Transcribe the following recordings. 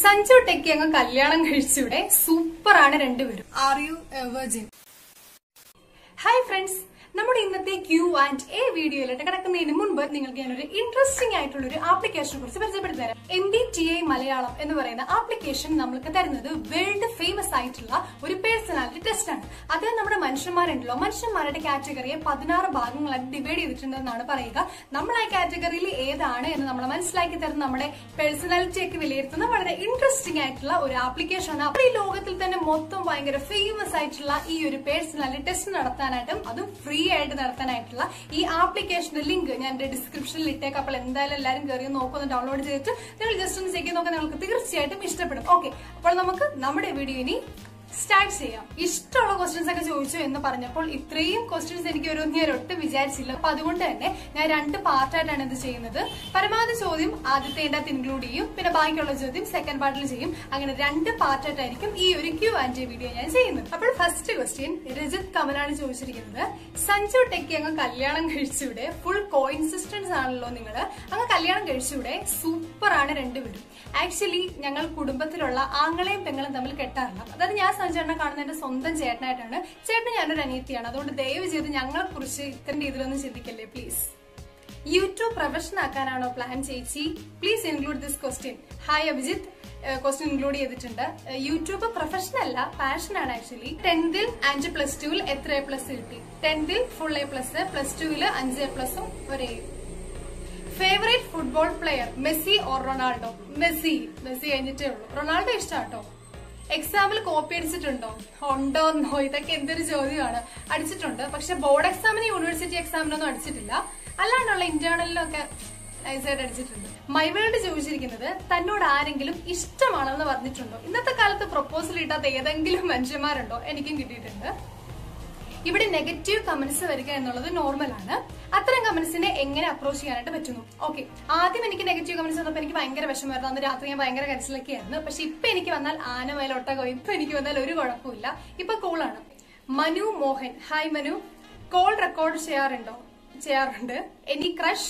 Sanju techie അങ്ങ് കല്യാണം കഴിച്ചൂടെ സൂപ്പറാണ് രണ്ടുപേരും are you virgin hi friends നമ്മുടെ ഇന്നത്തെ ക്യൂ ആൻഡ് എ വീഡിയോയിലോട്ട് കിടക്കുന്നതിന് മുൻപ് നിങ്ങൾക്ക് ഞാനൊരു ഇൻട്രസ്റ്റിംഗ് ആയിട്ടുള്ള ഒരു ആപ്ലിക്കേഷനെ കുറിച്ച് പരിചയപ്പെടുത്തി തരാം M B T I Malayalam എന്ന് പറയുന്ന ആപ്ലിക്കേഷൻ നമ്മൾക്ക് തരുന്നത് വേൾഡ് ഫേമസ് ആയിട്ടുള്ള ഒരു പേഴ്സണാലിറ്റി ടെസ്റ്റ് ആണ് അത് നമ്മുടെ മനുഷ്യന്മാരുണ്ടല്ലോ മനുഷ്യന്മാരുടെ കാറ്റഗറിയെ പതിനാറ് ഭാഗങ്ങളായിട്ട് ഡിവൈഡ് ചെയ്തിട്ടുണ്ടെന്നാണ് പറയുക നമ്മൾ ആ കാറ്റഗറിയിൽ ഏതാണ് എന്ന് നമ്മൾ മനസ്സിലാക്കി തരുന്ന നമ്മുടെ പേഴ്സണാലിറ്റിയൊക്കെ വിലയിരുത്തുന്ന വളരെ ഇൻട്രസ്റ്റിംഗ് ആയിട്ടുള്ള ഒരു ആപ്ലിക്കേഷൻ ആണ് അപ്പോൾ ഈ ലോകത്തിൽ തന്നെ മൊത്തം ഭയങ്കര ഫേമസ് ആയിട്ടുള്ള ഈ ഒരു പേഴ്സണാലിറ്റി ടെസ്റ്റ് നടത്താനായിട്ടും അതും ഫ്രീ ആയിട്ട് നടത്താനായിട്ടുള്ള ഈ ആപ്ലിക്കേഷന്റെ ലിങ്ക് ഞാൻ എന്റെ ഡിസ്ക്രിപ്ഷനിൽ ഇട്ടേക്കാം അപ്പോൾ എന്തായാലും എല്ലാവരും കയറി നോക്കൊന്ന് ഡൗൺലോഡ് ചെയ്തിട്ട് നിങ്ങൾ ജസ്റ്റ് ഒന്ന് ചെക്ക് ചെയ്ത് നോക്കാൻ നിങ്ങൾക്ക് തീർച്ചയായിട്ടും ഇഷ്ടപ്പെടും ഓക്കെ അപ്പോൾ നമുക്ക് നമ്മുടെ വീഡിയോ ഇനി സ്റ്റാർട്ട് ചെയ്യാം ഇഷ്ടമുള്ള ക്വസ്റ്റ്യൻസ് ഒക്കെ ചോദിച്ചു എന്ന് പറഞ്ഞപ്പോൾ ഇത്രയും ക്വസ്റ്റ്യൻസ് എനിക്ക് വരുമെന്ന് ഞാൻ ഒട്ടും വിചാരിച്ചില്ല അപ്പൊ അതുകൊണ്ട് തന്നെ ഞാൻ രണ്ട് പാർട്ടായിട്ടാണ് ഇത് ചെയ്യുന്നത് പരമാവധി ചോദ്യം ആദ്യത്തെ അതിന്റെ അകത്ത് ഇൻക്ലൂഡ് ചെയ്യും പിന്നെ ബാക്കിയുള്ള ചോദ്യം സെക്കൻഡ് പാർട്ടിൽ ചെയ്യും അങ്ങനെ രണ്ട് പാർട്ടായിട്ടായിരിക്കും ഈ ഒരു ക്യൂ ആൻഡ് വീഡിയോ ഞാൻ ചെയ്യുന്നത് അപ്പോൾ ഫസ്റ്റ് ക്വസ്റ്റ്യൻ രജിത് കമലാണ് ചോദിച്ചിരിക്കുന്നത് സഞ്ജു ടെക്കി അങ്ങ് കല്യാണം കഴിച്ചൂടെ ഫുൾ കോയിൻസിസ്റ്റൻസ് ആണല്ലോ നിങ്ങൾ അങ്ങ് കല്യാണം കഴിച്ചൂടെ സൂപ്പറാണ് രണ്ടുപേരും ആക്ച്വലി ഞങ്ങൾ കുടുംബത്തിലുള്ള ആങ്ങളെയും പെങ്ങളും തമ്മിൽ കെട്ടാറില്ല അതായത് ഞാൻ സഞ്ജേട്ടനെ കാണുന്ന എന്റെ സ്വന്തം ചേട്ടനായിട്ടാണ് ചേട്ടൻ ഞാനൊരു അനിയത്തിയാണ് അതുകൊണ്ട് ദയവ് ചെയ്ത് ഞങ്ങളെ കുറിച്ച് ഇത്തരം രീതിയിലൊന്നും ചിന്തിക്കല്ലേ പ്ലീസ് യൂട്യൂബ് പ്രൊഫഷൻ ആക്കാനാണോ പ്ലാൻ ചേച്ചി please include this question hi Abhijith question include ചെയ്തിട്ടുണ്ട് യൂട്യൂബ് പ്രൊഫഷൻ അല്ല പാഷൻ ആണ് ആക്ച്വലി ടെൻത്തിൽ അഞ്ച് പ്ലസ് ടുവിൽ എത്ര എ പ്ലസ് കിട്ടി ടെൻത്തിൽ ഫുൾ എ പ്ലസ് പ്ലസ് ടുവിൽ അഞ്ച് എ പ്ലസും ഒരു എയും favourite football player Messi or Ronaldo Messi Messi കഴിഞ്ഞിട്ടേ ഉള്ളൂ റൊണാൾഡോ ഇഷ്ടാട്ടോ എക്സാമിൽ കോപ്പി അടിച്ചിട്ടുണ്ടോ ഉണ്ടോ എന്നോ ഇതൊക്കെ എന്തൊരു ചോദ്യമാണ് അടിച്ചിട്ടുണ്ട് പക്ഷെ ബോർഡ് എക്സാമിന് യൂണിവേഴ്സിറ്റി എക്സാമിനൊന്നും അടിച്ചിട്ടില്ല അല്ലാണ്ടുള്ള ഇന്റേണലിലൊക്കെ നൈസായിട്ട് അടിച്ചിട്ടുണ്ട് മൈവേൾഡ് ചോദിച്ചിരിക്കുന്നത് തന്നോട് ആരെങ്കിലും ഇഷ്ടമാണെന്ന് പറഞ്ഞിട്ടുണ്ടോ ഇന്നത്തെ കാലത്ത് പ്രപ്പോസൽ ഇട്ടാത്ത ഏതെങ്കിലും മനുഷ്യന്മാരുണ്ടോ എനിക്കും കിട്ടിയിട്ടുണ്ട് ഇവിടെ നെഗറ്റീവ് കമന്റ്സ് വരിക എന്നുള്ളത് നോർമൽ ആണ് അത്തരം കമന്റ്സിനെ എങ്ങനെ അപ്രോച്ച് ചെയ്യാനായിട്ട് പറ്റുന്നു ഓക്കെ ആദ്യം എനിക്ക് നെഗറ്റീവ് കമന്റ്സ് വന്നപ്പോൾ എനിക്ക് ഭയങ്കര വിഷമമായിരുന്നു അന്ന് രാത്രി ഞാൻ ഭയങ്കര കരച്ചിലൊക്കെ ആയിരുന്നു പക്ഷെ ഇപ്പൊ എനിക്ക് വന്നാൽ ആനമേൽ ഒട്ടകോ ഇപ്പൊ എനിക്ക് വന്നാൽ ഒരു കുഴപ്പമില്ല ഇപ്പൊ കൂളാണ് Manu Mohan hi Manu call record ചെയ്യാറുണ്ടോ ചെയ്യാറുണ്ട് എനി ക്രഷ്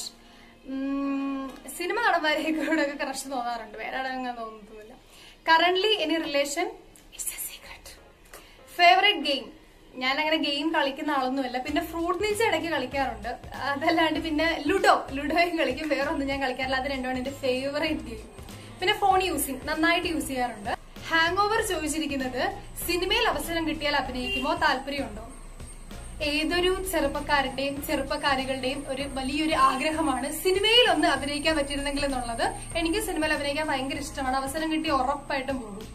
സിനിമ നടന്മാരെയൊക്കെ ക്രഷ് തോന്നാറുണ്ട് വേറെ അങ്ങനെ തോന്നുന്നില്ല currently any relation it's a secret favourite game ഞാൻ അങ്ങനെ ഗെയിം കളിക്കുന്ന ആളൊന്നുമല്ല പിന്നെ ഫ്രൂട്ട് നീച്ച ഇടയ്ക്ക് കളിക്കാറുണ്ട് അതല്ലാണ്ട് പിന്നെ ലുഡോ ലുഡോയും കളിക്കും വേറെ ഒന്നും ഞാൻ കളിക്കാറില്ല അത് രണ്ടുമാണ് എന്റെ ഫേവറേറ്റ് ഗെയിം പിന്നെ ഫോൺ യൂസിങ് നന്നായിട്ട് യൂസ് ചെയ്യാറുണ്ട് ഹാങ് ഓവർ ചോദിച്ചിരിക്കുന്നത് സിനിമയിൽ അവസരം കിട്ടിയാൽ അഭിനയിക്കുമോ താല്പര്യമുണ്ടോ ഏതൊരു ചെറുപ്പക്കാരുടെയും ചെറുപ്പക്കാരികളുടെയും ഒരു വലിയൊരു ആഗ്രഹമാണ് സിനിമയിൽ ഒന്ന് അഭിനയിക്കാൻ പറ്റിയിരുന്നെങ്കിൽ എന്നുള്ളത് എനിക്ക് സിനിമയിൽ അഭിനയിക്കാൻ ഭയങ്കര ഇഷ്ടമാണ് അവസരം കിട്ടി ഉറപ്പായിട്ടും പോകും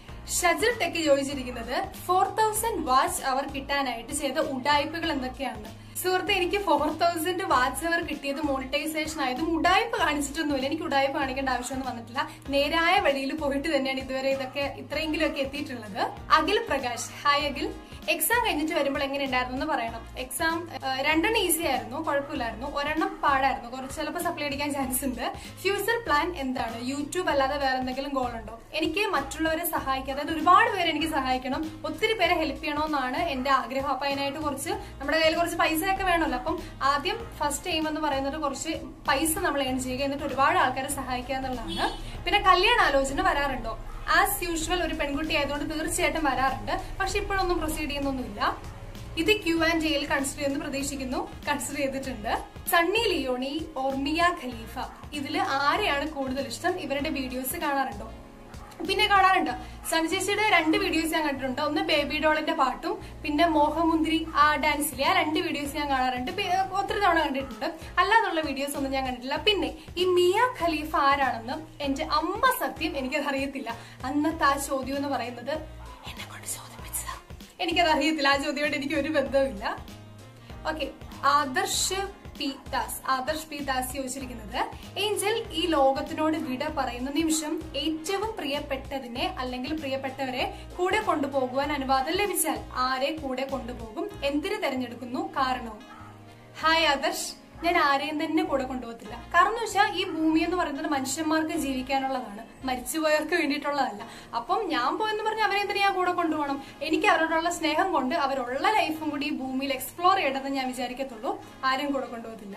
ഷജർ ടെക്ക് ചോദിച്ചിരിക്കുന്നത് ഫോർ തൗസൻഡ് വാച്ച് അവർ കിട്ടാനായിട്ട് ചെയ്ത ഉഡായ്പകൾ എന്തൊക്കെയാണ് സുഹൃത്തെ എനിക്ക് ഫോർ തൗസൻഡ് വാച്ച് അവർ കിട്ടിയത് മോണിറ്റൈസേഷൻ ആയതും ഉഡായ്പ കാണിച്ചിട്ടൊന്നുമില്ല എനിക്ക് ഉഡായ്പ കാണിക്കേണ്ട ആവശ്യമൊന്നും വന്നിട്ടില്ല നേരായ വഴിയിൽ പോയിട്ട് തന്നെയാണ് ഇതുവരെ ഇതൊക്കെ ഇത്രയെങ്കിലും ഒക്കെ എത്തിയിട്ടുള്ളത് അഖിൽ പ്രകാശ് ഹായ് അഖിൽ എക്സാം കഴിഞ്ഞിട്ട് വരുമ്പോൾ എങ്ങനെ ഉണ്ടായിരുന്നു എന്ന് പറയണം എക്സാം രണ്ടെണ്ണം ഈസി ആയിരുന്നു കുഴപ്പമില്ലായിരുന്നു ഒരെണ്ണം പാടായിരുന്നു കുറച്ച് ചിലപ്പോൾ സപ്ലൈ അടിക്കാൻ ചാൻസ് ഉണ്ട് ഫ്യൂച്ചർ പ്ലാൻ എന്താണ് യൂട്യൂബ് അല്ലാതെ വേറെ എന്തെങ്കിലും ഗോൾ ഉണ്ടോ എനിക്ക് മറ്റുള്ളവരെ സഹായിക്കുക അതായത് ഒരുപാട് പേരെ എനിക്ക് സഹായിക്കണം ഒത്തിരി പേരെ ഹെൽപ്പ് ചെയ്യണമെന്നാണ് എന്റെ ആഗ്രഹം അപ്പൊ അതിനായിട്ട് കുറച്ച് നമ്മുടെ കയ്യിൽ കുറച്ച് പൈസയൊക്കെ വേണമല്ലോ അപ്പം ആദ്യം ഫസ്റ്റ് എയിം എന്ന് പറയുന്നത് കുറച്ച് പൈസ നമ്മൾ ഏൺ ചെയ്യുക എന്നിട്ട് ഒരുപാട് ആൾക്കാരെ സഹായിക്കുക എന്നുള്ളതാണ് പിന്നെ കല്യാണ ആലോചന വരാറുണ്ടോ ആസ് യൂഷ്വൽ ഒരു പെൺകുട്ടി ആയതുകൊണ്ട് തീർച്ചയായിട്ടും വരാറുണ്ട് പക്ഷെ ഇപ്പോഴൊന്നും പ്രൊസീഡ് ചെയ്യുന്നൊന്നുമില്ല ഇത് ക്യൂ ആൻഡ് ജയിൽ കൺസിഡർ ചെയ്യുന്നു പ്രതീക്ഷിക്കുന്നു കൺസിഡർ ചെയ്തിട്ടുണ്ട് സണ്ണി ലിയോണി ഓർമിയ ഖലീഫ ഇതില് ആരെയാണ് കൂടുതൽ ഇഷ്ടം ഇവരുടെ വീഡിയോസ് കാണാറുണ്ടോ പിന്നെ കാണാറുണ്ട് സൺചേച്ചിയുടെ രണ്ട് വീഡിയോസ് ഞാൻ കണ്ടിട്ടുണ്ട് ഒന്ന് ബേബി ഡോളിന്റെ പാട്ടും പിന്നെ മോഹമുന്തിരി ആ ഡാൻസിലെ ആ രണ്ട് വീഡിയോസ് ഞാൻ കാണാറുണ്ട് പി- ഒത്തിരി തവണ കണ്ടിട്ടുണ്ട് അല്ലാതുള്ള വീഡിയോസ് ഒന്നും ഞാൻ കണ്ടിട്ടില്ല പിന്നെ ഈ മിയ ഖലീഫ ആരാണെന്ന് എന്റെ അമ്മ സത്യം എനിക്കത് അറിയത്തില്ല അന്നത്തെ ആ ചോദ്യം എന്ന് പറയുന്നത് എന്നെ കൊണ്ട് ചോദിപ്പിച്ചതാ എനിക്കത് അറിയത്തില്ല ആ ചോദ്യമായിട്ട് എനിക്ക് ഒരു ബന്ധവുമില്ല okay Adarsh P Das Adarsh P Das ചോദിച്ചിരിക്കുന്നത് ഏഞ്ചൽ ഈ ലോകത്തിനോട് വിട പറയുന്ന നിമിഷം ഏറ്റവും പ്രിയപ്പെട്ടതിനെ അല്ലെങ്കിൽ പ്രിയപ്പെട്ടവരെ കൂടെ കൊണ്ടുപോകുവാൻ അനുവാദം ലഭിച്ചാൽ ആരെ കൂടെ കൊണ്ടുപോകും എന്തിനു തെരഞ്ഞെടുക്കുന്നു കാരണവും ഹായ് ആദർശ് ഞാൻ ആരെയും തന്നെ കൂടെ കൊണ്ടുപോകത്തില്ല കാരണം എന്ന് വെച്ചാൽ ഈ ഭൂമി എന്ന് പറയുന്നത് മനുഷ്യന്മാർക്ക് ജീവിക്കാനുള്ളതാണ് മരിച്ചുപോയവർക്ക് വേണ്ടിയിട്ടുള്ളതല്ല അപ്പം ഞാൻ പോയെന്ന് പറഞ്ഞ് അവരെ എന്തിനാ ഞാൻ കൂടെ കൊണ്ടുപോകണം എനിക്ക് അവരോടുള്ള സ്നേഹം കൊണ്ട് അവരുള്ള ലൈഫും കൂടി ഈ ഭൂമിയിൽ എക്സ്പ്ലോർ ചെയ്യണമെന്ന് ഞാൻ വിചാരിക്കത്തുള്ളൂ ആരും കൂടെ കൊണ്ടുപോകത്തില്ല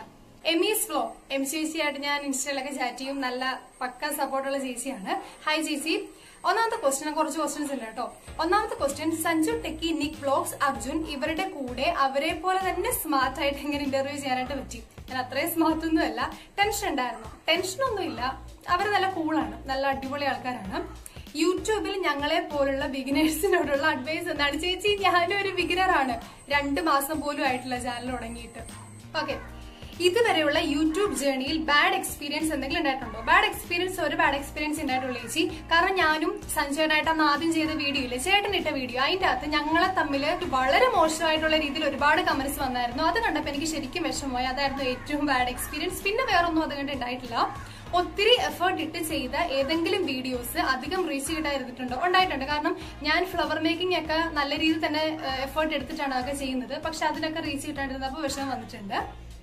എമീസ് ഫ്ലോ എം സി സി ആയിട്ട് ഞാൻ ഇൻസ്റ്റയിലൊക്കെ ചാറ്റ് ചെയ്യും നല്ല പക്ക സപ്പോർട്ടുള്ള ചേച്ചിയാണ് ഹായ് ചേച്ചി ഒന്നാമത്തെ ക്വസ്റ്റ്യൻ കുറച്ച് ക്വസ്റ്റ്യൻസ് ഉണ്ട് കേട്ടോ ഒന്നാമത്തെ question Sanju techy Nick blogs Arjun ഇവരുടെ കൂടെ അവരെ പോലെ തന്നെ സ്മാർട്ട് ആയിട്ട് എങ്ങനെ ഇന്റർവ്യൂ ചെയ്യാനായിട്ട് പറ്റി ഞാൻ അത്രയും സ്മാർട്ട് ഒന്നും അല്ല ടെൻഷൻ ഉണ്ടായിരുന്നു ടെൻഷനൊന്നും ഇല്ല അവർ നല്ല കൂളാണ് നല്ല അടിപൊളി ആൾക്കാരാണ് യൂട്യൂബിൽ ഞങ്ങളെ പോലുള്ള ബിഗിനേഴ്സിനോടുള്ള അഡ്വൈസ് എന്താണ് ചേച്ചി ഞാനും ഒരു ബിഗിനറാണ് രണ്ട് മാസം പോലും ആയിട്ടില്ല ചാനൽ തുടങ്ങിയിട്ട് ഓക്കെ ഇതുവരെയുള്ള യൂട്യൂബ് ജേർണിയിൽ ബാഡ് എക്സ്പീരിയൻസ് എന്തെങ്കിലും ഉണ്ടായിട്ടുണ്ടോ ബാഡ് എക്സ്പീരിയൻസ് ഒരു ബാഡ് എക്സ്പീരിയൻസ് ഉണ്ടായിട്ടുള്ളൂ ചേച്ചി കാരണം ഞാനും സഞ്ജയനായിട്ട് അന്ന് ആദ്യം ചെയ്ത വീഡിയോ ഇല്ലേ ചേട്ടൻ ഇട്ട വീഡിയോ അതിന്റെ അകത്ത് ഞങ്ങളെ തമ്മിൽ വളരെ മോശമായിട്ടുള്ള രീതിയിൽ ഒരുപാട് കമന്റ്സ് വന്നായിരുന്നു അത് കണ്ടപ്പോൾ എനിക്ക് ശരിക്കും വിഷമമായി അതായിരുന്നു ഏറ്റവും ബാഡ് എക്സ്പീരിയൻസ് പിന്നെ വേറൊന്നും അത് കണ്ട് ഉണ്ടായിട്ടില്ല ഒത്തിരി എഫേർട്ട് ഇട്ട് ചെയ്ത ഏതെങ്കിലും വീഡിയോസ് അധികം റീച്ച് കിട്ടാതിരുന്നിട്ടുണ്ടോ ഉണ്ടായിട്ടുണ്ട് കാരണം ഞാൻ ഫ്ലവർ മേക്കിംഗ് ഒക്കെ നല്ല രീതിയിൽ തന്നെ എഫേർട്ട് എടുത്തിട്ടാണ് അതൊക്കെ ചെയ്യുന്നത് പക്ഷെ അതിനൊക്കെ റീച്ച് കിട്ടാണ്ടിരുന്നപ്പോൾ വിഷമം വന്നിട്ടുണ്ട്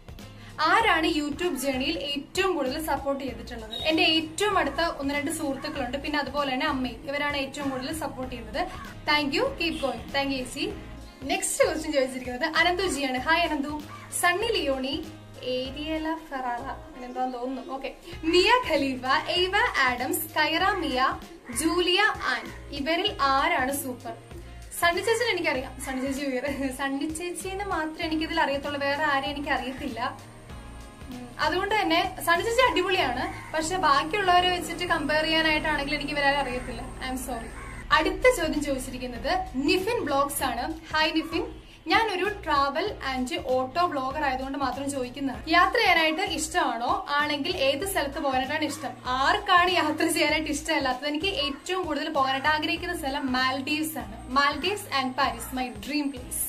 ആരാണ് യൂട്യൂബ് ജേണിയിൽ ഏറ്റവും കൂടുതൽ സപ്പോർട്ട് ചെയ്തിട്ടുള്ളത് എന്റെ ഏറ്റവും അടുത്ത ഒന്ന് രണ്ട് സുഹൃത്തുക്കളുണ്ട് പിന്നെ അതുപോലെ തന്നെ അമ്മയും ഇവരാണ് ഏറ്റവും കൂടുതൽ സപ്പോർട്ട് ചെയ്യുന്നത് thank you keep going thank you see next question ചോദിച്ചിരിക്കുന്നത് അനന്തു ജിയാണ് hi Ananthu Sunny Leone Ariella Ferrera എന്താന്ന് തോന്നുന്നു okay Mia Khalifa Ava Adams Kyra Mia Julia Ann ഇവരിൽ ആരാണ് സൂപ്പർ സണ്ണി ചേച്ചിനെ എനിക്കറിയാം സണ്ണി ചേച്ചി ഉയർ സണ്ണി ചേച്ചീനെ മാത്രമേ എനിക്കിതിൽ അറിയത്തുള്ളൂ വേറെ ആരെയും എനിക്ക് അറിയത്തില്ല ഉം, അതുകൊണ്ട് തന്നെ സണ്ണി ചേച്ചി അടിപൊളിയാണ് പക്ഷെ ബാക്കിയുള്ളവരെ വെച്ചിട്ട് കമ്പയർ ചെയ്യാനായിട്ടാണെങ്കിൽ എനിക്ക് ഇവരെ അറിയത്തില്ല ഐ എം സോറി അടുത്ത ചോദ്യം ചോദിച്ചിരിക്കുന്നത് നിഫിൻ ബ്ലോഗ്സ് ആണ് ഹായ് നിഫിൻ ഞാൻ ഒരു ട്രാവൽ ആൻഡ് ഓട്ടോ ബ്ലോഗർ ആയതുകൊണ്ട് മാത്രം ചോദിക്കുന്നതാണ് യാത്ര ചെയ്യാനായിട്ട് ഇഷ്ടമാണോ ആണെങ്കിൽ ഏത് സ്ഥലത്ത് പോകാനായിട്ടാണ് ഇഷ്ടം ആർക്കാണ് യാത്ര ചെയ്യാനായിട്ട് ഇഷ്ടമല്ലാത്തത് എനിക്ക് ഏറ്റവും കൂടുതൽ പോകാനായിട്ട് ആഗ്രഹിക്കുന്ന സ്ഥലം മാൽഡീവ്സ് ആണ് Maldives and Paris my dream place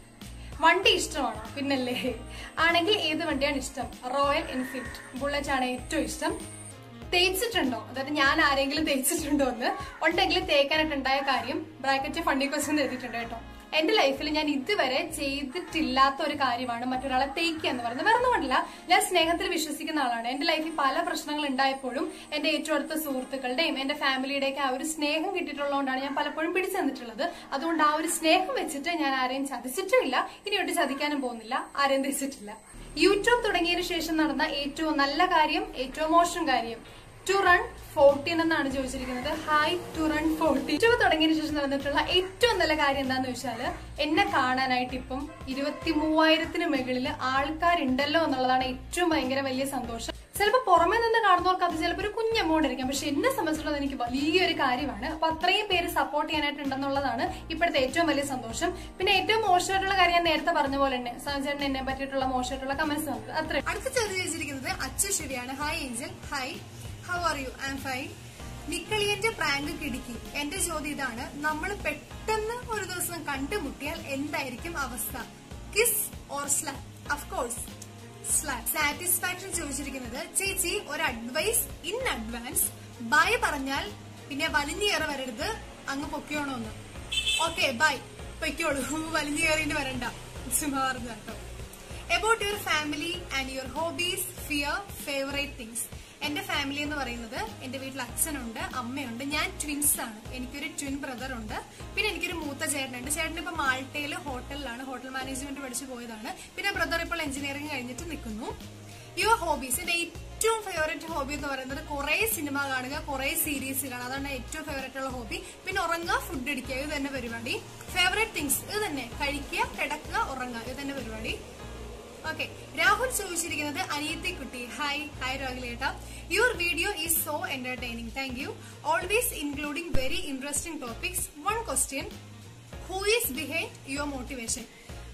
വണ്ടി ഇഷ്ടമാണോ പിന്നല്ലേ ആണെങ്കിൽ ഏത് വണ്ടിയാണ് ഇഷ്ടം റോയൽ എൻഫീൽഡ് ബുള്ളറ്റ് ആണ് ഏറ്റവും ഇഷ്ടം തേച്ചിട്ടുണ്ടോ അതായത് ഞാൻ ആരെങ്കിലും തേച്ചിട്ടുണ്ടോ എന്ന് ഉണ്ടെങ്കിൽ തേക്കാനായിട്ടുണ്ടായ കാര്യം ബ്രാക്കറ്റ് ഫണ്ടി ക്വസ്റ്റൻ എഴുതിയിട്ടുണ്ട് കേട്ടോ എന്റെ ലൈഫിൽ ഞാൻ ഇതുവരെ ചെയ്തിട്ടില്ലാത്ത ഒരു കാര്യമാണ് മറ്റൊരാളെ തേക്കുക എന്ന് പറയുന്നത് വേറെ ഒന്നുമല്ല ഞാൻ സ്നേഹത്തിൽ വിശ്വസിക്കുന്ന ആളാണ് എന്റെ ലൈഫിൽ പല പ്രശ്നങ്ങൾ ഉണ്ടായപ്പോഴും എന്റെ ഏറ്റവും അടുത്ത സുഹൃത്തുക്കളുടെയും എന്റെ ഫാമിലിയുടെയൊക്കെ ആ ഒരു സ്നേഹം കിട്ടിയിട്ടുള്ളതുകൊണ്ടാണ് ഞാൻ പലപ്പോഴും പിടിച്ചു തന്നിട്ടുള്ളത് അതുകൊണ്ട് ആ ഒരു സ്നേഹം വെച്ചിട്ട് ഞാൻ ആരെയും ചതിച്ചിട്ടുമില്ല ഇനിയൊട്ട് ചതിക്കാനും പോകുന്നില്ല ആരെയും തെച്ചിട്ടില്ല യൂട്യൂബ് തുടങ്ങിയതിനു ശേഷം നടന്ന ഏറ്റവും നല്ല കാര്യം ഏറ്റവും മോശം കാര്യം ടു റൺ ഫോർട്ടീൻ എന്നാണ് ചോദിച്ചിരിക്കുന്നത് hi to run fourteen YouTube തുടങ്ങിയതിനു ശേഷം നടന്നിട്ടുള്ള ഏറ്റവും നല്ല കാര്യം എന്താന്ന് വെച്ചാല് എന്നെ കാണാനായിട്ട് ഇപ്പം ഇരുപത്തി മൂവായിരത്തിന് മുകളിൽ ആൾക്കാരുണ്ടല്ലോ എന്നുള്ളതാണ് ഏറ്റവും ഭയങ്കര വലിയ സന്തോഷം ചിലപ്പോൾ പുറമെ നിന്ന് കാണുന്നവർക്ക് അത് ചിലപ്പോൾ ഒരു കുഞ്ഞ് എമൗണ്ട് ആയിരിക്കും പക്ഷെ എന്നെ സംബന്ധിച്ചിടത്തോളം എനിക്ക് വലിയൊരു കാര്യമാണ് അപ്പൊ അത്രയും പേര് സപ്പോർട്ട് ചെയ്യാനായിട്ടുണ്ടെന്നുള്ളതാണ് ഇപ്പോഴത്തെ ഏറ്റവും വലിയ സന്തോഷം പിന്നെ ഏറ്റവും മോശമായിട്ടുള്ള കാര്യം ഞാൻ നേരത്തെ പറഞ്ഞ പോലെ തന്നെ സഹചരൻ എന്നെ പറ്റിയിട്ടുള്ള മോശമായിട്ടുള്ള കമന്റ്സ് വന്നത് അത്രയും അടുത്ത ചോദ്യം ചോദിച്ചിരിക്കുന്നത് അച്ഛശ്വരിയാണ് hi Angel hi how are you I'm fine നിക്കളിയന്റെ പ്രാങ്ക് കിടുക്കി എന്റെ ചോദ്യം ഇതാണ് നമ്മൾ പെട്ടെന്ന് ഒരു ദിവസം കണ്ടുമുട്ടിയാൽ എന്തായിരിക്കും അവസ്ഥ kiss or slap of course satisfaction ചോദിച്ചിരിക്കുന്നത് ചേച്ചി ഒരു അഡ്വൈസ് ഇൻ അഡ്വാൻസ് ബൈ പറഞ്ഞാൽ പിന്നെ വലിഞ്ഞേറെ വരരുത് അങ്ങ് പൊക്കിയോണോന്ന് ഓക്കെ ബൈ പൊയ്ക്കോളൂ വലിഞ്ഞു കയറിയിട്ട് വരണ്ട ചുമ്മാ പറഞ്ഞു കേട്ടോ about your family and your hobbies fear favourite things എന്റെ ഫാമിലി എന്ന് പറയുന്നത് എന്റെ വീട്ടിൽ അച്ഛനുണ്ട് അമ്മയുണ്ട് ഞാൻ ട്വിൻസ് ആണ് എനിക്കൊരു ട്വിൻ ബ്രദർ ഉണ്ട് പിന്നെ എനിക്കൊരു മൂത്ത ചേട്ടനുണ്ട് ചേട്ടൻ ഇപ്പൊ മാൾട്ടയിൽ ഹോട്ടലിലാണ് ഹോട്ടൽ മാനേജ്മെന്റ് പഠിച്ചു പോയതാണ് പിന്നെ ബ്രദർ ഇപ്പോൾ എഞ്ചിനീയറിംഗ് കഴിഞ്ഞിട്ട് നിൽക്കുന്നു യുവർ ഹോബീസ് എന്റെ ഏറ്റവും ഫേവറേറ്റ് ഹോബി എന്ന് പറയുന്നത് കുറെ സിനിമ കാണുക കുറെ സീരീസ് കാണുക അതാണ് ഏറ്റവും ഫേവറേറ്റ് ഉള്ള ഹോബി പിന്നെ ഉറങ്ങുക ഫുഡ് അടിക്കുക ഇത് തന്നെ പരിപാടി ഫേവറേറ്റ് തിങ്സ് ഇത് തന്നെ കഴിക്കുക കിടക്കുക ഉറങ്ങുക ഇത് തന്നെ പരിപാടി ഓക്കെ രാഹുൽ ചോദിച്ചിരിക്കുന്നത് അനിയത്തി കുട്ടി ഹായ് ഹായ് രാഹുലേട്ട your video is so entertaining thank you always including very interesting topics one question who is behind your motivation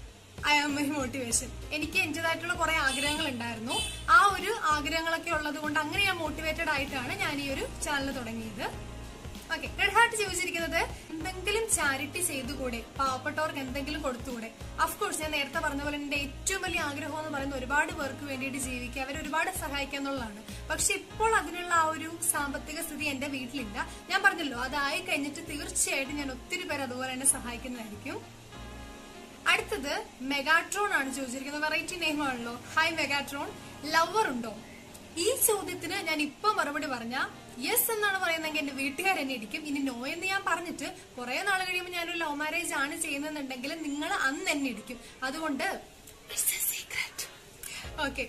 I am my motivation എനിക്ക് എന്റേതായിട്ടുള്ള കുറെ ആഗ്രഹങ്ങൾ ഉണ്ടായിരുന്നു ആ ഒരു ആഗ്രഹങ്ങളൊക്കെ ഉള്ളത് കൊണ്ട് അങ്ങനെ ഞാൻ മോട്ടിവേറ്റഡ് ആയിട്ടാണ് ഞാൻ ഈ ഒരു ചാനൽ തുടങ്ങിയത് ഓക്കെ റെഡ് ഹാർട്ട് ചോദിച്ചിരിക്കുന്നത് എന്തെങ്കിലും ചാരിറ്റി ചെയ്തുകൂടെ പാവപ്പെട്ടവർക്ക് എന്തെങ്കിലും കൊടുത്തുകൂടെ അഫ്കോഴ്സ് ഞാൻ നേരത്തെ പറഞ്ഞ പോലെ എന്റെ ഏറ്റവും വലിയ ആഗ്രഹം എന്ന് പറയുന്നത് ഒരുപാട് പേർക്ക് വേണ്ടിയിട്ട് ജീവിക്കുക അവരെ ഒരുപാട് സഹായിക്കുക എന്നുള്ളതാണ് പക്ഷെ ഇപ്പോൾ അതിനുള്ള ആ ഒരു സാമ്പത്തിക സ്ഥിതി എന്റെ വീട്ടിലില്ല ഞാൻ പറഞ്ഞല്ലോ അതായി കഴിഞ്ഞിട്ട് തീർച്ചയായിട്ടും ഞാൻ ഒത്തിരി പേര് അതുപോലെ തന്നെ സഹായിക്കുന്നതായിരിക്കും അടുത്തത് മെഗാട്രോൺ ആണ് ചോദിച്ചിരിക്കുന്നത് വെറൈറ്റി നെയിം ആണല്ലോ ഹായ് മെഗാട്രോൺ ലവർ ഉണ്ടോ ഈ ചോദ്യത്തിന് ഞാൻ ഇപ്പൊ മറുപടി പറഞ്ഞ യെസ് എന്നാണ് പറയുന്നതെങ്കിൽ എന്റെ വീട്ടുകാർ എന്നെ ഇടിക്കും ഇനി നോ എന്ന് ഞാൻ പറഞ്ഞിട്ട് കുറെ നാൾ കഴിയുമ്പോൾ ഞാനൊരു ലവ് മാരേജ് ആണ് ചെയ്യുന്നുണ്ടെങ്കിൽ നിങ്ങൾ അന്ന് എന്നെ ഇടിക്കും അതുകൊണ്ട് secret okay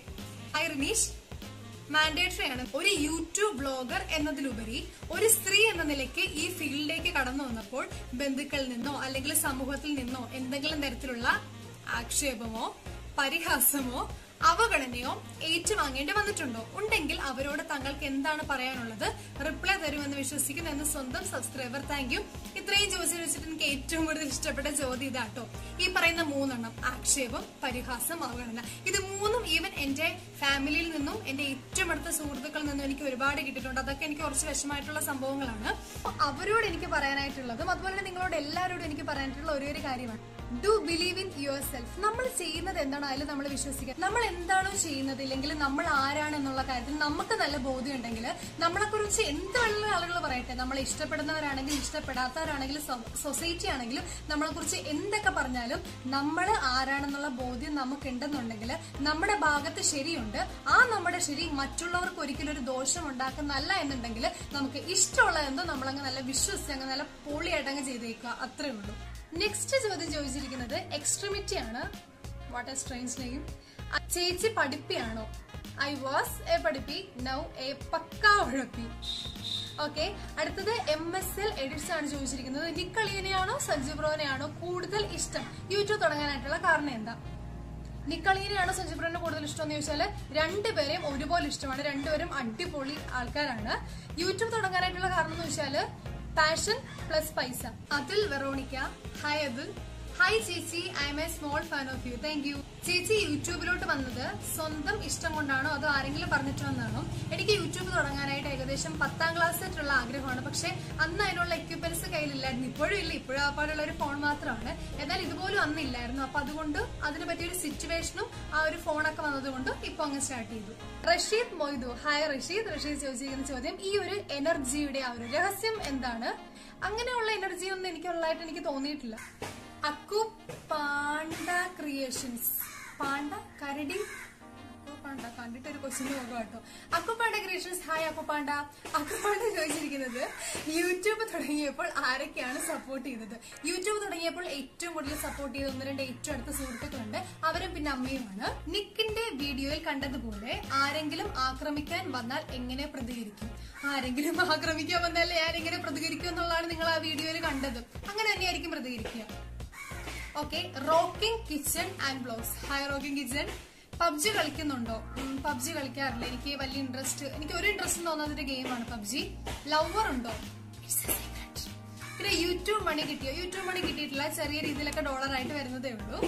I Rineesh mandatory ആണ് ഒരു യൂട്യൂബ് ബ്ലോഗർ എന്നതിലുപരി ഒരു സ്ത്രീ എന്ന നിലയ്ക്ക് ഈ ഫീൽഡിലേക്ക് കടന്നു വന്നപ്പോൾ ബന്ധുക്കളിൽ നിന്നോ അല്ലെങ്കിൽ സമൂഹത്തിൽ നിന്നോ എന്തെങ്കിലും തരത്തിലുള്ള ആക്ഷേപമോ പരിഹാസമോ അവഗണനയോ ഏറ്റുവാങ്ങേണ്ടി വന്നിട്ടുണ്ടോ ഉണ്ടെങ്കിൽ അവരോട് താങ്കൾക്ക് എന്താണ് പറയാനുള്ളത് റിപ്ലൈ തരുമെന്ന് വിശ്വസിക്കുന്നു എന്ന് സ്വന്തം സബ്സ്ക്രൈബർ താങ്ക് യു ഇത്രയും ചോദിച്ചു വെച്ചിട്ട് എനിക്ക് ഏറ്റവും കൂടുതൽ ഇഷ്ടപ്പെട്ട ചോദ്യം ഇതാട്ടോ ഈ പറയുന്ന മൂന്നെണ്ണം ആക്ഷേപം പരിഹാസം അവഗണന ഇത് മൂന്നും ഈവൻ എന്റെ ഫാമിലിയിൽ നിന്നും എന്റെ ഏറ്റവും അടുത്ത സുഹൃത്തുക്കളിൽ നിന്നും എനിക്ക് ഒരുപാട് കിട്ടിയിട്ടുണ്ട് അതൊക്കെ എനിക്ക് കുറച്ച് വിഷമമായിട്ടുള്ള സംഭവങ്ങളാണ് അപ്പൊ അവരോട് എനിക്ക് പറയാനായിട്ടുള്ളതും അതുപോലെ തന്നെ നിങ്ങളോട് എല്ലാവരോടും എനിക്ക് പറയാനായിട്ടുള്ള ഒരേ ഒരു കാര്യമാണ് do believe in yourself നമ്മൾ ചെയ്യുന്നത് എന്താണോ അതിൽ നമ്മൾ വിശ്വസിക്കുക നമ്മൾ എന്താണോ ചെയ്യുന്നത് ഇല്ലെങ്കിൽ നമ്മൾ ആരാണ് എന്നുള്ള കാര്യത്തിൽ നമുക്ക് നല്ല ബോധ്യം ഉണ്ടെങ്കിൽ നമ്മളെ കുറിച്ച് എന്ത് വേണമെങ്കിലും ആളുകൾ പറയട്ടെ നമ്മളെ ഇഷ്ടപ്പെടുന്നവരാണെങ്കിലും ഇഷ്ടപ്പെടാത്തവരാണെങ്കിലും സൊസൈറ്റി ആണെങ്കിലും നമ്മളെ കുറിച്ച് എന്തൊക്കെ പറഞ്ഞാലും നമ്മൾ ആരാണെന്നുള്ള ബോധ്യം നമുക്ക് ഉണ്ടെന്നുണ്ടെങ്കിൽ നമ്മുടെ ഭാഗത്ത് ശരിയുണ്ട് ആ നമ്മുടെ ശരി മറ്റുള്ളവർക്ക് ഒരിക്കലും ഒരു ദോഷം ഉണ്ടാക്കുന്നല്ല എന്നുണ്ടെങ്കിൽ നമുക്ക് ഇഷ്ടമുള്ളതെന്തോ നമ്മളങ്ങ് നല്ല വിശ്വസിച്ച് അങ്ങ് നല്ല പൊളിയായിട്ടങ്ങ് ചെയ്തേക്കുക അത്രേ ഉള്ളൂ നെക്സ്റ്റ് ചോദ്യം ചോദിച്ചിരിക്കുന്നത് എക്സ്ട്രീമിറ്റി ആണ് വാട്ട് എ സ്ട്രെയിൻസ് നെയിം ചേച്ചി പഠിപ്പിയാണോ ഐ വാസ് എ പഠിപ്പി നൗ എ പക്കാ ഉഴപ്പി ഓക്കെ അടുത്തത് എം എസ് എൽ എഡിറ്റ്സ് ആണ് ചോദിച്ചിരിക്കുന്നത് നിക്കളിയനെയാണോ സഞ്ജു ബ്രോനെയാണോ കൂടുതൽ ഇഷ്ടം യൂട്യൂബ് തുടങ്ങാനായിട്ടുള്ള കാരണം എന്താ നിക്കളീനെയാണോ സഞ്ജു ബ്രോനെ കൂടുതൽ ഇഷ്ടം എന്ന് ചോദിച്ചാൽ രണ്ടുപേരെയും ഒരുപോലെ ഇഷ്ടമാണ് രണ്ടുപേരും അടിപൊളി ആൾക്കാരാണ് യൂട്യൂബ് തുടങ്ങാനായിട്ടുള്ള കാരണം എന്ന് വെച്ചാല് പാഷൻ പ്ലസ് പൈസ അതിൽ വെറോണിക്ക ഹായ് അതുൽ ഹായ് ചേച്ചി I'm a small fan of you thank you ചേച്ചി യൂട്യൂബിലോട്ട് വന്നത് സ്വന്തം ഇഷ്ടം കൊണ്ടാണോ അതോ ആരെങ്കിലും പറഞ്ഞിട്ട് വന്നാണോ എനിക്ക് യൂട്യൂബ് തുടങ്ങാനായിട്ട് ഏകദേശം പത്താം ക്ലാസ് ആയിട്ടുള്ള ആഗ്രഹമാണ് പക്ഷെ അന്ന് അതിനുള്ള എക്യുപ്മെന്റ്സ് കയ്യിലില്ലായിരുന്നു ഇപ്പോഴും ഇല്ല ഇപ്പോഴും ആ പാടുള്ള ഒരു ഫോൺ മാത്രമാണ് എന്നാൽ ഇതുപോലും അന്ന് ഇല്ലായിരുന്നു അപ്പൊ അതുകൊണ്ട് അതിനെ പറ്റിയൊരു സിറ്റുവേഷനും ആ ഒരു ഫോണൊക്കെ വന്നതുകൊണ്ട് ഇപ്പൊ അങ്ങ് സ്റ്റാർട്ട് ചെയ്തു റഷീദ് മൊയ്തു ഹായ് റഷീദ് റഷീദ് ചോദിച്ചിരിക്കുന്ന ചോദ്യം ഈ ഒരു എനർജിയുടെ ആ ഒരു രഹസ്യം എന്താണ് അങ്ങനെയുള്ള എനർജി ഒന്നും എനിക്കുള്ളതായിട്ട് എനിക്ക് തോന്നിയിട്ടില്ല അക്കു പാണ്ട ക്രിയേഷൻസ് പാണ്ട കരടി അക്കുപാണ്ട കണ്ടിട്ട് ഒരു ക്വസ്റ്റിന് പോകുക കേട്ടോ അക്കുപാണ്ട ക്രിയേഷൻസ് ഹായ് അക്കുപാണ്ട അക്കുപാണ്ട ചോദിച്ചിരിക്കുന്നത് യൂട്യൂബ് തുടങ്ങിയപ്പോൾ ആരൊക്കെയാണ് സപ്പോർട്ട് ചെയ്തത് യൂട്യൂബ് തുടങ്ങിയപ്പോൾ ഏറ്റവും കൂടുതൽ സപ്പോർട്ട് ചെയ്ത ഒന്ന് രണ്ട് ഏറ്റവും അടുത്ത സുഹൃത്തുക്കളുണ്ട് അവരും പിന്നെ അമ്മയുമാണ് നിക്കിന്റെ വീഡിയോയിൽ കണ്ടതുപോലെ ആരെങ്കിലും ആക്രമിക്കാൻ വന്നാൽ എങ്ങനെ പ്രതികരിക്കും ആരെങ്കിലും ആക്രമിക്കാൻ വന്നാൽ ആരെങ്ങനെ പ്രതികരിക്കും എന്നുള്ളതാണ് നിങ്ങൾ ആ വീഡിയോയിൽ കണ്ടത് അങ്ങനെ തന്നെയായിരിക്കും പ്രതികരിക്കുക okay rocking kitchen and blogs hi rocking kitchen PUBG കളിക്കുന്നുണ്ടോ പബ്ജി കളിക്കാറില്ല എനിക്ക് വലിയ ഇൻട്രസ്റ്റ് എനിക്ക് ഒരു ഇൻട്രസ്റ്റ് തോന്നാത്ത ഒരു ഗെയിമാണ് പബ്ജി ലവർ ഉണ്ടോ It's a secret. പിന്നെ യൂട്യൂബ് മണി കിട്ടിയോ യൂട്യൂബ് മണി കിട്ടിയിട്ടില്ല ചെറിയ രീതിയിലൊക്കെ ഡോളർ ആയിട്ട് വരുന്നതേ ഉള്ളൂ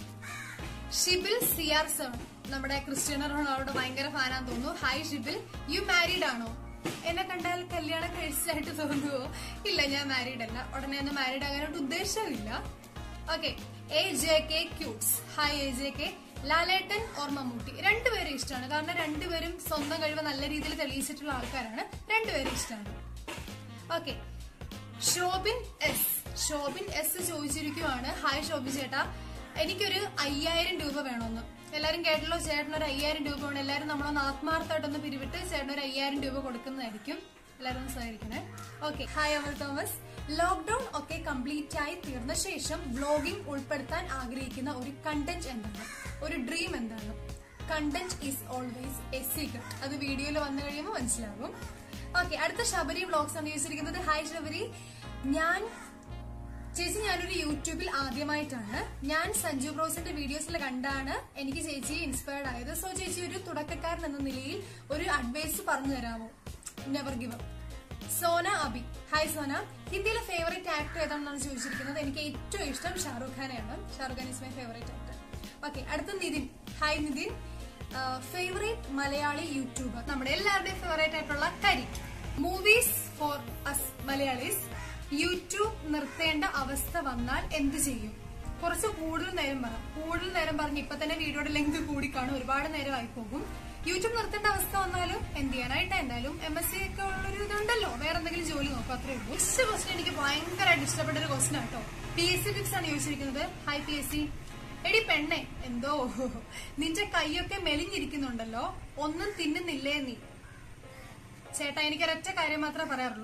ഷിബിൽ സി ആർ സെവൻ നമ്മുടെ ക്രിസ്ത്യാനോ റൊണാൾഡോ ഭയങ്കര ഫാനാന്ന് തോന്നുന്നു ഹായ് ഷിബിൽ യു മാരീഡ് ആണോ എന്നെ കണ്ടാൽ കല്യാണം കഴിച്ചതായിട്ട് തോന്നുവോ ഇല്ല ഞാൻ മാരീഡ് അല്ല ഉടനെ ഒന്ന് മാരീഡ് ആകാനായിട്ട് ഉദ്ദേശമില്ല okay A J K cutes hi A J K Lalettan or Mammootty രണ്ടുപേരും ഇഷ്ടമാണ് കാരണം രണ്ടുപേരും സ്വന്തം കഴിവ് നല്ല രീതിയിൽ തെളിയിച്ചിട്ടുള്ള ആൾക്കാരാണ് രണ്ടുപേരും ഇഷ്ടമാണ് okay Shobin S Shobin S ചോദിച്ചിരിക്കുവാണ് ഹായ് ഷോബിൻ ചേട്ടാ എനിക്കൊരു അയ്യായിരം രൂപ വേണമെന്ന് എല്ലാരും കേട്ടല്ലോ ചേട്ടൻ ഒരു അയ്യായിരം രൂപ വേണം എല്ലാരും നമ്മളൊന്ന് ആത്മാർത്ഥമായിട്ടൊന്ന് പിരിവിട്ട് ചേട്ടൻ ഒരു അയ്യായിരം രൂപ കൊടുക്കുന്നതായിരിക്കും എല്ലാവരും ഒന്ന് സഹകരിക്കണേ okay hi Amal Thomas lockdown ഒക്കെ കംപ്ലീറ്റ് ആയി തീർന്ന ശേഷം വ്ലോഗിംഗ് ഉൾപ്പെടുത്താൻ ആഗ്രഹിക്കുന്ന ഒരു കണ്ടന്റ് എന്താണ് ഒരു ഡ്രീം എന്താണ് content is always a secret അത് വീഡിയോയിൽ വന്നു കഴിയുമ്പോൾ മനസ്സിലാകും ഓക്കെ അടുത്ത ശബരി വ്ലോഗ്സ് ആണ് ചോദിച്ചിരിക്കുന്നത് ഹായ് ശബരി ഞാൻ ചേച്ചി ഞാനൊരു യൂട്യൂബിൽ ആദ്യമായിട്ടാണ് ഞാൻ സഞ്ജു ബ്രോസിന്റെ വീഡിയോസിൽ കണ്ടാണ് എനിക്ക് ചേച്ചിയെ ഇൻസ്പയർഡ് ആയത് സോ ചേച്ചി ഒരു തുടക്കക്കാരൻ എന്ന നിലയിൽ ഒരു അഡ്വൈസ് പറഞ്ഞു തരാമോ never give up Sona Abi hi Sona ഹിന്ദിയിലെ ഫേവറേറ്റ് ആക്ടർ ഏതാണെന്നാണ് ചോദിച്ചിരിക്കുന്നത് എനിക്ക് ഏറ്റവും ഇഷ്ടം ഷാറുഖ് ഖാനെയാണ് Shahrukh Khan is my favourite actor okay അടുത്ത Nithin hi Nithin favourite Malayali YouTuber നമ്മുടെ എല്ലാവരുടെയും ഫേവറേറ്റ് ആയിട്ടുള്ള Kari movies for us Malayalees YouTube നിർത്തേണ്ട അവസ്ഥ വന്നാൽ എന്ത് ചെയ്യും കുറച്ച് കൂടുതൽ നേരം പറ കൂടുതൽ നേരം പറഞ്ഞ് ഇപ്പൊ തന്നെ വീഡിയോയുടെ ലെങ്ത് കൂടിക്കാണും ഒരുപാട് നേരമായി പോകും യൂട്യൂബ് നിർത്തേണ്ട അവസ്ഥ വന്നാലും എന്ത് ചെയ്യാനായിട്ട് എന്തായാലും എം എസ് സി ഒക്കെ ഉള്ളൊരു ഇതുണ്ടല്ലോ വേറെ എന്തെങ്കിലും ജോലി നോക്കും അത്രേ ഉള്ളൂ നെക്സ്റ്റ് ക്വസ്റ്റൻ എനിക്ക് ഭയങ്കരമായിട്ട് ഇഷ്ടപ്പെട്ട ഒരു ക്വസ്റ്റൻ ആട്ടോ പി എസ് സി ടിപ്സ് ആണ് ചോദിച്ചിരിക്കുന്നത് ഹായ് പി എസ് സി എടി പെണ്ണെ എന്തോ നിന്റെ കൈയൊക്കെ മെലിഞ്ഞിരിക്കുന്നുണ്ടല്ലോ ഒന്നും തിന്നുന്നില്ലേ നീ ചേട്ടാ എനിക്ക് ഒരൊറ്റ കാര്യം മാത്രമേ പറയാറുള്ളൂ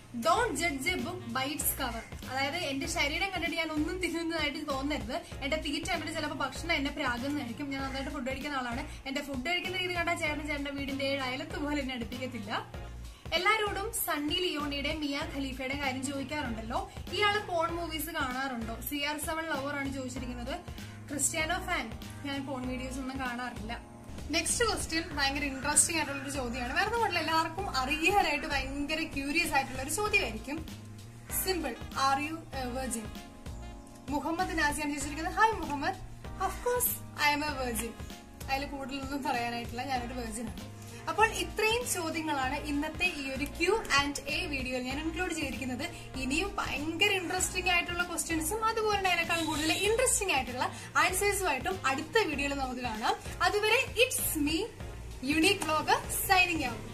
don't judge a book by its cover അതായത് എന്റെ ശരീരം കണ്ടിട്ട് ഞാൻ ഒന്നും തിന്നുന്നതായിട്ട് തോന്നരുത് എന്റെ തീറ്റ കണ്ടിട്ട് ചിലപ്പോൾ ഭക്ഷണം എന്നെ പ്രാകുന്നതായിരിക്കും ഞാൻ നന്നായിട്ട് ഫുഡ് കഴിക്കുന്ന ആളാണ് എന്റെ ഫുഡ് കഴിക്കുന്ന രീതി കണ്ടാൽ ചേട്ടൻ ചേട്ടന്റെ വീടിന്റെ ഏഴ് അയലത്ത് പോലെ എന്നെ അടുപ്പിക്കത്തില്ല എല്ലാരോടും സണ്ണി ലിയോണിയുടെ മിയ ഖലീഫയുടെ കാര്യം ചോദിക്കാറുണ്ടല്ലോ ഇയാള് പോൺ മൂവീസ് കാണാറുണ്ടോ സി ആർ സെവൻ ലവർ ആണ് ചോദിച്ചിരിക്കുന്നത് ക്രിസ്ത്യാനോ ഫാൻ ഞാൻ പോൺ വീഡിയോസ് ഒന്നും കാണാറില്ല നെക്സ്റ്റ് ക്വസ്റ്റ്യൻ ഭയങ്കര ഇൻട്രസ്റ്റിംഗ് ആയിട്ടുള്ള ഒരു ചോദ്യമാണ് വേറെ ഒന്നും എല്ലാവർക്കും അറിയാനായിട്ട് ഭയങ്കര ക്യൂരിയസ് ആയിട്ടുള്ള ഒരു ചോദ്യമായിരിക്കും simple are you virgin Muhammad നാസിയാണ് ചോദിച്ചിരിക്കുന്നത് hi Muhammad of course I'm a virgin അതിൽ കൂടുതലൊന്നും പറയാനായിട്ടില്ല ഞാനൊരു വെർജിൻ ആണ് അപ്പോൾ ഇത്രയും ചോദ്യങ്ങളാണ് ഇന്നത്തെ ഈ ഒരു ക്യൂ ആൻഡ് എ വീഡിയോയിൽ ഞാൻ ഇൻക്ലൂഡ് ചെയ്തിരിക്കുന്നത് ഇനിയും ഭയങ്കര ഇൻട്രസ്റ്റിംഗ് ആയിട്ടുള്ള ക്വസ്റ്റ്യൻസും അതുപോലെ തന്നെ അതിനേക്കാൾ കൂടുതൽ ഇൻട്രസ്റ്റിംഗ് ആയിട്ടുള്ള ആൻസേഴ്സുമായിട്ടും അടുത്ത വീഡിയോയിൽ നമുക്ക് കാണാം അതുവരെ it's me unique vlog signing out